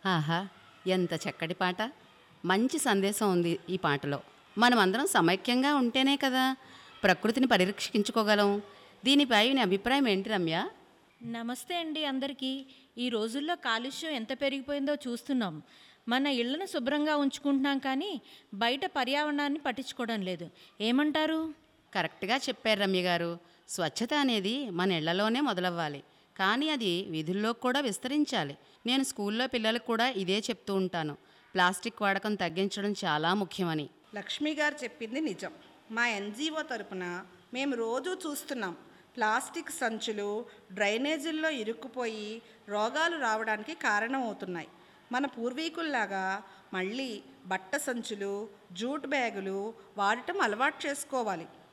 ఆహా ఎంత చక్కటి పాట మంచి సందేశం ఉంది ఈ పాటలో మనమందరం సమైక్యంగా ఉంటేనే కదా ప్రకృతిని పరిరక్షించుకోగలం దీనిపై నీ అభిప్రాయం ఏంటి రమ్య నమస్తే అండి అందరికీ ఈ రోజుల్లో కాలుష్యం ఎంత పెరిగిపోయిందో చూస్తున్నాం మన ఇళ్లను శుభ్రంగా ఉంచుకుంటున్నాం కానీ బయట పర్యావరణాన్ని పట్టించుకోవడం లేదు ఏమంటారు కరెక్ట్గా చెప్పారు రమ్య గారు స్వచ్ఛత అనేది మన ఇళ్లలోనే మొదలవ్వాలి కానీ అది వీధుల్లో కూడా విస్తరించాలి నేను స్కూల్లో పిల్లలకు కూడా ఇదే చెప్తూ ఉంటాను ప్లాస్టిక్ వాడకం తగ్గించడం చాలా ముఖ్యమని లక్ష్మి గారు చెప్పింది నిజం మా ఎన్జిఓ తరపున మేము రోజూ చూస్తున్నాం ప్లాస్టిక్ సంచులు డ్రైనేజీల్లో ఇరుక్కుపోయి రోగాలు రావడానికి కారణమవుతున్నాయి మన పూర్వీకుల్లాగా మళ్ళీ బట్ట సంచులు జూట్ బ్యాగులు వాడటం అలవాటు చేసుకోవాలి